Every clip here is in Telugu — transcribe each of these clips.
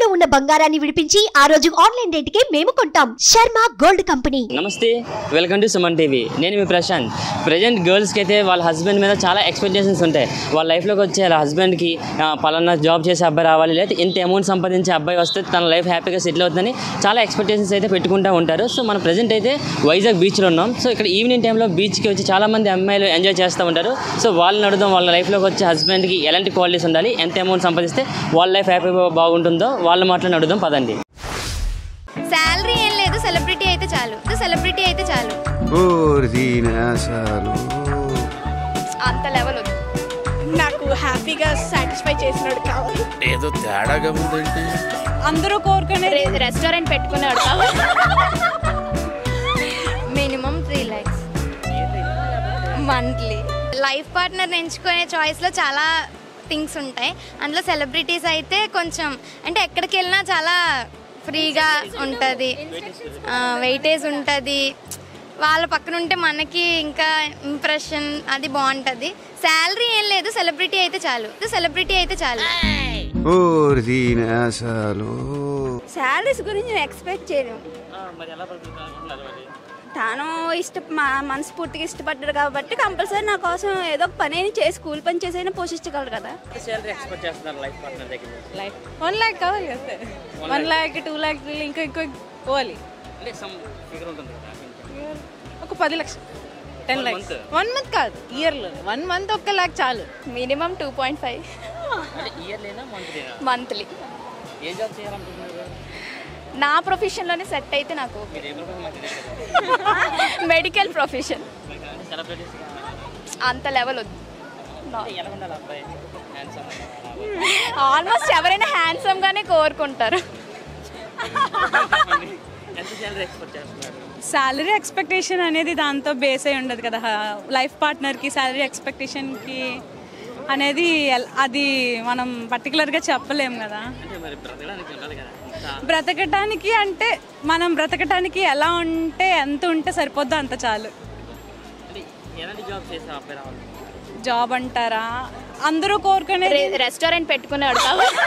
తాకట్టులో ఉన్న బంగారాన్ని విడిపించి ఆ రోజు ఆన్లైన్ రేటుకే మేము కొంటాం శర్మ గోల్డ్ కంపెనీ నమస్తే వెల్కమ్ టు సుమన్ టీవీ నేను మీ ప్రశాంత్ ప్రజెంట్ గర్ల్స్కి అయితే వాళ్ళ హస్బెండ్ మీద చాలా ఎక్స్పెక్టేషన్స్ ఉంటాయి వాళ్ళ లైఫ్లోకి వచ్చే వాళ్ళ హస్బెండ్కి పలానా జాబ్ చేసే అబ్బాయి రావాలి లేదా ఇంత అమౌంట్ సంపాదించే అబ్బాయి వస్తే తన లైఫ్ హ్యాపీగా సెటిల్ అవుతుందని చాలా ఎక్స్పెక్టేషన్స్ అయితే పెట్టుకుంటూ ఉంటారు సో మన ప్రజెంట్ అయితే వైజాగ్ బీచ్లో ఉన్నాం సో ఇక్కడ ఈవినింగ్ టైంలో బీచ్కి వచ్చి చాలామంది అమ్మాయిలు ఎంజాయ్ చేస్తూ ఉంటారు సో వాళ్ళని అడుగుదాం వాళ్ళ లైఫ్లోకి వచ్చే హస్బెండ్కి ఎలాంటి క్వాలిటీస్ ఉండాలి ఎంత అమౌంట్ సంపాదిస్తే వాళ్ళ లైఫ్ హ్యాపీగా బాగుంటుందో వాళ్ళ మాటలను అడుగుదాం పదండి శాలరీ ఏం లేదు సెలబ్రిటీ అయితే చాలు సెలబ్రిటీ అయితే చాలు అసలు అంత లెవెల్ వద్దు నాకు హ్యాపీగా సాటిస్ఫై చేసినాడు కావాలి ఏదో తేడాగా ఉందంటే అందరూ కోరుకునే రె- రెస్టారెంట్ పెట్టుకున్నాడు minimum three lakhs monthly life partner ఎంచుకునే చాయిస్లో చాలా థింగ్స్ ఉంటాయి అందులో సెలబ్రిటీస్ అయితే కొంచెం అంటే ఎక్కడికి వెళ్ళినా చాలా ఫ్రీగా ఉంటుంది వెయిటేజ్ ఉంటుంది వాళ్ళ పక్కన ఉంటే మనకి ఇంకా ఇంప్రెషన్ అది బాగుంటుంది శాలరీ ఏం లేదు సెలబ్రిటీ అయితే చాలు సెలబ్రిటీ అయితే చాలు అసలు శాలరీస్ గురించి నేను ఎక్స్పెక్ట్ చేయను తాను ఇష్ట మా- మనస్ఫూర్తిగా ఇష్టపడ్డాడు కాబట్టి కంపల్సరీ నా కోసం ఏదో ఒక పని అయినా చేసి కూలి పని చేసైనా పోషించగలరు కదా శాలరీ ఎక్స్పెక్ట్ చేస్తున్నారు లైఫ్ పార్ట్నర్ దగ్గర నుంచి లైక్ వన్ ల్యాక్ కావాలి కదా one lakh two lakh three ఇంకా ఎక్కువ పోవాలి అంటే సమ్ ఫిగర్ ఉంటుంది కదా ఒక పది లక్షలు టెన్ ల్యాక్స్ వన్ మంత్ కాదు ఇయర్లో వన్ మంత్ ఒక్క ల్యాక్ చాలు మినిమం టూ పాయింట్ ఫైవ్ అంటే ఇయర్లీనా మంత్లీనా మంత్లీ ఏ జాబ్ చేయాలనుకుంటున్నారు నా ప్రొఫెషన్లోనే సెట్ అయితే నాకు మీరు ఏ ప్రొఫెషన్ మాకు తెలియదు మెడికల్ ప్రొఫెషన్ కదా అంటే సెలబ్రిటీస్ అంత లెవెల్ వద్దు ఎలా ఉండాలి అబ్బాయి హ్యాండ్సమ్ ఆల్మోస్ట్ ఎవరైనా హ్యాండ్సమ్ గానే కోరుకుంటారు ఎంత శాలరీ ఎక్స్పెక్ట్ చేస్తున్నారు శాలరీ ఎక్స్పెక్టేషన్ అనేది దాంతో బేస్ అయి ఉండదు కదా లైఫ్ పార్ట్నర్కి శాలరీ ఎక్స్పెక్టేషన్కి అనేది ఎల్- అది మనం పర్టికులర్గా చెప్పలేం కదా అంటే మరి బ్రతకడానికి ఉండాలి కదా ఇంత బ్రతకటానికి అంటే మనం బ్రతకటానికి ఎలా ఉంటే ఎంత ఉంటే సరిపోద్దో అంత చాలు అంటే ఎలాంటి జాబ్ చేసే అబ్బాయి రావాలి జాబ్ అంటారా అందరూ కోరుకునేది రె- రెస్టారెంట్ పెట్టుకున్నాడు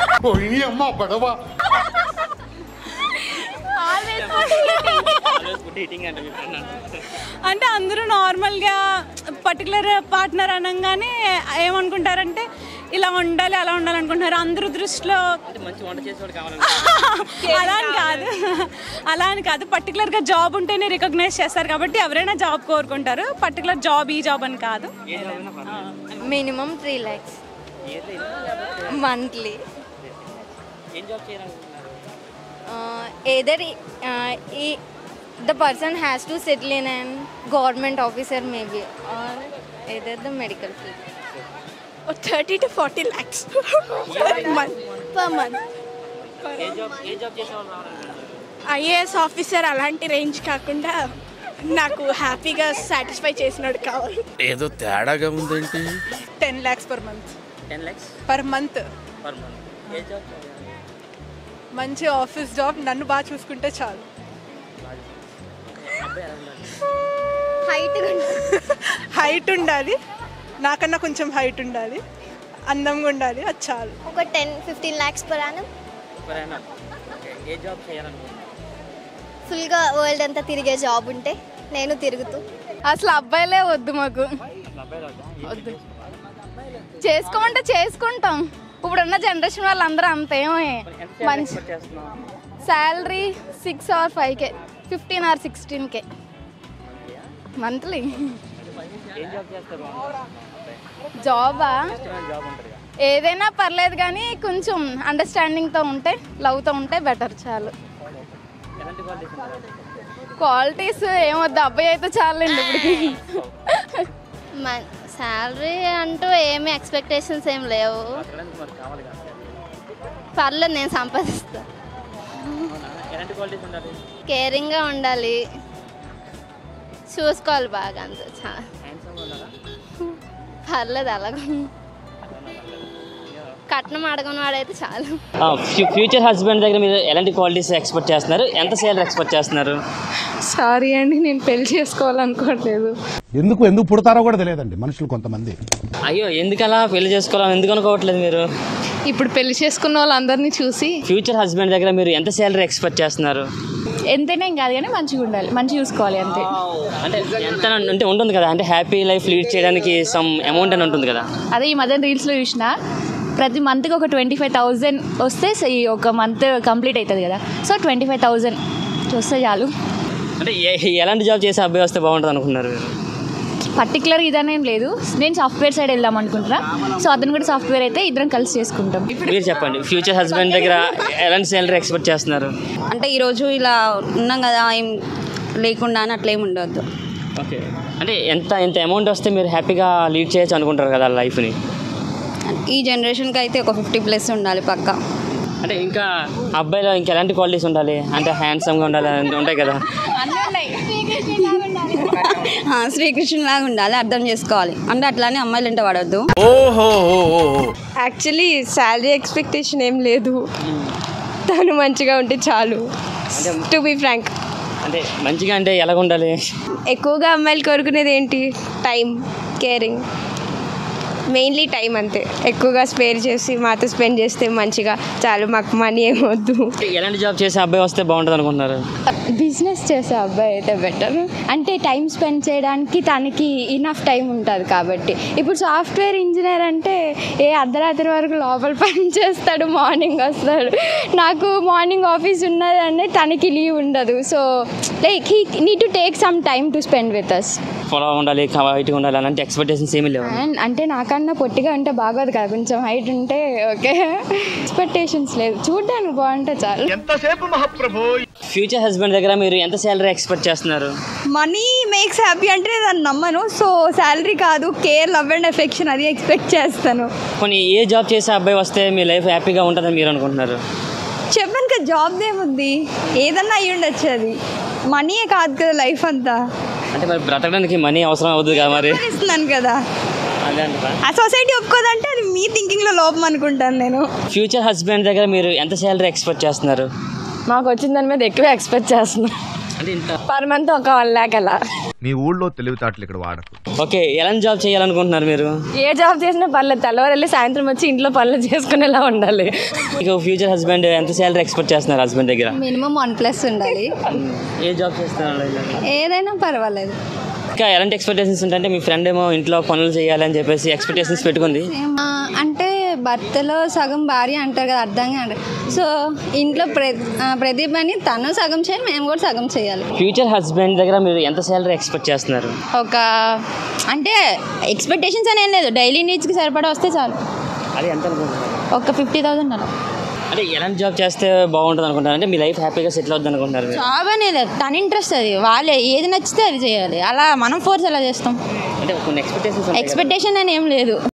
ఫుడ్ ఈటింగ్ అంటే మీ ఫ్రెండ్ అంటే అంటే అందరూ నార్మల్గా పర్టికులర్ పార్ట్నర్ అనగానే ఏమనుకుంటారంటే ఇలా ఉండాలి అలా ఉండాలి అనుకుంటున్నారు అందరూ దృష్టిలో అంటే మంచి వంట చేసేవాడు కావాలని అలా అని కాదు అలా అని కాదు పర్టికులర్గా జాబ్ ఉంటేనే రికగ్నైజ్ చేస్తారు కాబట్టి ఎవరైనా జాబ్ కోరుకుంటారు పర్టికులర్ జాబ్ ఈ జాబ్ అని కాదు ఏ జాబ్ అయినా పర్లేదు minimum three lakhs yearly monthly ఏం జాబ్ చేయాలనుకుంటున్నారు ఏదర్ ఈ the person has to settle in and government officer maybe or either the medical field thirty to forty lakhs per month per month ఏ జాబ్ ఏ జాబ్ చేసేవాళ్ళు రావాలనుకుంటున్నారు ఐఏఎస్ ఆఫీసర్ అలాంటి రేంజ్ కాకుండా నాకు హ్యాపీగా సాటిస్ఫై చేసినాడు కావాలి ఏదో తేడాగా ఉందంటే ten lakhs per month ten lakhs per month per month ఏ జాబ్ మంచి ఆఫీస్ జాబ్ నన్ను బాగా చూసుకుంటే చాలు అబ్బాయి ఎలా ఉండాలి హైట్ హైట్ ఉండాలి నాకన్నా కొంచెం హైట్ ఉండాలి అందంగా ఉండాలి అది చాలు ఒక ten fifteen lakhs per annum ఎవరైనా ఓకే ఏ జాబ్ చేయాలనుకుంటున్నారు ఫుల్గా వరల్డ్ అంతా తిరిగే జాబ్ ఉంటే నేను తిరుగుతూ అసలు అబ్బాయిలే వద్దు మాకు అబ్బాయి రావద్దా వద్దు చేసుకోమంటే చేసుకుంటాం ఇప్పుడున్న జనరేషన్ వాళ్ళందరూ అంతేమో మంచి ఎక్స్పెక్ట్ చేస్తున్నాం salary six or five K fifteen or sixteen K monthly ఏం జాబ్ చేస్తారు జాబా ఇష్టమైన జాబ్ ఉంటుంది కదా ఏదైనా పర్లేదు కానీ కొంచెం అండర్స్టాండింగ్తో ఉంటే లవ్తో ఉంటే బెటర్ చాలు ఎలాంటి క్వాలిటీస్ ఉంటారు క్వాలిటీస్ ఏమొద్దు అబ్బాయి అయితే చాలండి ఇప్పటికి శాలరీ అంటూ ఏమి ఎక్స్పెక్టేషన్స్ ఏం లేవు ఎలాంటి మరి కావాలి కదా పర్లేదు నేను సంపాదిస్తా అవునా ఎలాంటి క్వాలిటీస్ ఉండాలి కేరింగ్గా ఉండాలి చూసుకోవాలి బాగా అంత చా- హ్యాండ్సమ్గా ఉండాలా పర్లేదు అలాగ కట్నం అడగని వాడైతే చాలు ఫ్యూచర్ హస్బెండ్ దగ్గర మీరు ఎలాంటి క్వాలిటీస్ ఎక్స్పెక్ట్ చేస్తున్నారు ఎంత సేల్ ఎక్స్పెక్ట్ చేస్తున్నారు సారీ అండి నేను పెళ్లి చేసుకోవాలనుకోవట్లేదు ఎందుకు ఎందుకు పుడతారో కూడా తెలియదండి మనుషులు కొంతమంది అయ్యో ఎందుకు అలా పెళ్లి చేసుకోవాలి ఎందుకు అనుకోవట్లేదు మీరు ఇప్పుడు పెళ్లి చేసుకున్న వాళ్ళందరినీ చూసి ఫ్యూచర్ హస్బెండ్ దగ్గర మీరు ఎంత శాలరీ ఎక్స్పెక్ట్ చేస్తున్నారు ఎంతైనా ఏం కాదు కానీ మంచిగా ఉండాలి మంచిగా చూసుకోవాలి అంతే అంటే ఎంత అంటే ఉంటుంది కదా అంటే హ్యాపీ లైఫ్ లీడ్ చేయడానికి సమ్ అమౌంట్ అని ఉంటుంది కదా అదే ఈ మధ్య రీల్స్లో చూసిన ప్రతి మంత్కి ఒక ట్వంటీ ఫైవ్ థౌజండ్ వస్తే స- ఈ ఒక మంత్ కంప్లీట్ అవుతుంది కదా సో ట్వంటీ ఫైవ్ థౌజండ్ వస్తే చాలు అంటే ఏ- ఎలాంటి జాబ్ చేసే అబ్బాయి వస్తే బాగుంటుంది అనుకున్నారు మీరు పర్టికులర్ ఇదనేం లేదు నేను సాఫ్ట్వేర్ సైడ్ వెళ్దాం అనుకుంటున్నా సో అతను కూడా సాఫ్ట్వేర్ అయితే ఇద్దరం కలిసి చేసుకుంటాం మీరు చెప్పండి ఫ్యూచర్ హస్బెండ్ దగ్గర ఎలాంటి శాలరీ ఎక్స్పెక్ట్ చేస్తున్నారు అంటే ఈరోజు ఇలా ఉన్నాం కదా ఏం లేకుండా అని అట్లా ఏమి ఉండవద్దు ఓకే అంటే ఎంత ఎంత అమౌంట్ వస్తే మీరు హ్యాపీగా లీడ్ చేయొచ్చు అనుకుంటారు కదా లైఫ్ని ఈ జనరేషన్కి అయితే ఒక ఫిఫ్టీ ప్లస్ ఉండాలి పక్కా అంటే ఇంకా అబ్బాయిలో ఇంకా ఎలాంటి క్వాలిటీస్ ఉండాలి అంటే హ్యాండ్సమ్గా ఉండాలి అని ఉంటాయి కదా ఆ, శ్రీకృష్ణుని లాగా ఉండాలి అర్థం చేసుకోవాలి అంటే అట్లానే అమ్మాయిలు ఇంట పడవద్దు ఓహో యాక్చువల్లీ శాలరీ ఎక్స్పెక్టేషన్ ఏం లేదు తను మంచిగా ఉంటే చాలు టు బీ ఫ్రాంక్ అంటే మంచిగా అంటే ఎలాగ ఉండాలి ఎక్కువగా అమ్మాయిలు కోరుకునేది ఏంటి టైం కేరింగ్ మెయిన్లీ టైం అంతే ఎక్కువగా స్పేర్ చేసి మాతో స్పెండ్ చేస్తే మంచిగా చాలు మాకు మనీ ఏమొద్దు అంటే ఎలాంటి జాబ్ చేసే అబ్బాయి వస్తే బాగుంటుంది అనుకుంటున్నారు బిజినెస్ చేసే అబ్బాయి అయితే బెటర్ అంటే టైం స్పెండ్ చేయడానికి తనకి ఇనఫ్ టైం ఉంటుంది కాబట్టి ఇప్పుడు సాఫ్ట్వేర్ ఇంజనీర్ అంటే ఏ అర్ధరాత్రి వరకు లోపల పని చేస్తాడు మార్నింగ్ వస్తాడు నాకు మార్నింగ్ ఆఫీస్ ఉన్నదంటే తనకి లీవ్ ఉండదు so like he need to take some time to spend with us పొలం ఉండాలి వైట్గా ఉండాలి అలాంటి ఎక్స్పెక్టేషన్స్ ఏమీ లేవు అండ్ అంటే నాకన్నా పొట్టిగా ఉంటే బాగోదు కదా కొంచెం హైట్ ఉంటే ఓకే ఎక్స్పెక్టేషన్స్ లేదు చూడ్డానికి బాగుంటే చాలు ఫ్యూచర్ హస్బెండ్ దగ్గర మీరు ఎంత శాలరీ ఎక్స్పెక్ట్ చేస్తున్నారు మనీ మేక్స్ హ్యాపీ అంటే నేను దాన్ని నమ్మను సో శాలరీ కాదు కేర్ లవ్ అండ్ ఎఫెక్షన్ అది ఎక్స్పెక్ట్ చేస్తాను కొన్ని ఏ జాబ్ చేసే అబ్బాయి వస్తే మీ లైఫ్ హ్యాపీగా ఉంటుందని మీరు అనుకుంటున్నారు చెప్పాను కదా జాబ్ ఏముంది ఏదన్నా అయ్యి ఉండొచ్చు అది మనీయే కాదు కదా లైఫ్ అంతా అంటే మరి బ్రతకడానికి మనీ అవసరం అవుతుంది కదా మరి ఇస్తున్నాను కదా అదే అంటారా ఆ సొసైటీ ఒప్పుకోదంటే అది మీ థింకింగ్లో లోపం అనుకుంటాను నేను ఫ్యూచర్ హస్బెండ్ దగ్గర మీరు ఎంత శాలరీ ఎక్స్పెక్ట్ చేస్తున్నారు మాకు వచ్చిన దాని మీద ఎక్కువ ఎక్స్పెక్ట్ చేస్తున్నాం అంటే ఇంత పర్ మంత్ ఒక వన్ ల్యాక్ అలా మీ ఊళ్ళో తెలివితేటలు ఇక్కడ వాడకు ఓకే ఎలాంటి జాబ్ చేయాలనుకుంటున్నారు మీరు ఏ జాబ్ చేసినా పర్లేదు తెల్లవారు వెళ్ళి సాయంత్రం వచ్చి ఇంట్లో పనులు చేసుకునేలా ఉండాలి మీకు ఫ్యూచర్ హస్బెండ్ ఎంత శాలరీ ఎక్స్పెక్ట్ చేస్తున్నారు హస్బెండ్ దగ్గర మినిమం వన్ ప్లస్ ఉండాలి ఏ జాబ్ చేస్తున్నారు ఏదైనా పర్వాలేదు ఇంకా ఎలాంటి ఎక్స్పెక్టేషన్స్ ఉంటాయంటే మీ ఫ్రెండ్ ఏమో ఇంట్లో పనులు చేయాలని చెప్పేసి ఎక్స్పెక్టేషన్స్ పెట్టుకుంది ఆ, అంటే భర్తలో సగం భార్య అంటారు కదా అర్థంగా అంటారు సో ఇంట్లో ప్ర ఆ, ప్రతి పని తను సగం చేయాలి మేము కూడా సగం చేయాలి ఫ్యూచర్ హస్బెండ్ దగ్గర మీరు ఎంత శాలరీ ఎక్స్పెక్ట్ చేస్తున్నారు ఒక అంటే ఎక్స్పెక్టేషన్స్ అని ఏం లేదు డైలీ నీడ్స్కి సరిపడా వస్తే చాలు అది ఎంత అనుకుంటున్నారు ఒక ఫిఫ్టీ థౌసండ్ అలా అంటే ఎలాంటి జాబ్ చేస్తే బాగుంటుంది అనుకుంటున్నారు అంటే మీ లైఫ్ హ్యాపీగా సెటిల్ అవుతుంది అనుకుంటున్నారు మీరు జాబ్ అనేది లేదు తన ఇంట్రెస్ట్ అది వాళ్ళే ఏది నచ్చితే అది చేయాలి అలా మనం ఫోర్స్ ఎలా చేస్తాం అంటే కొన్ని ఎక్స్పెక్టేషన్స్ ఎక్స్పెక్టేషన్ అని ఏం లేదు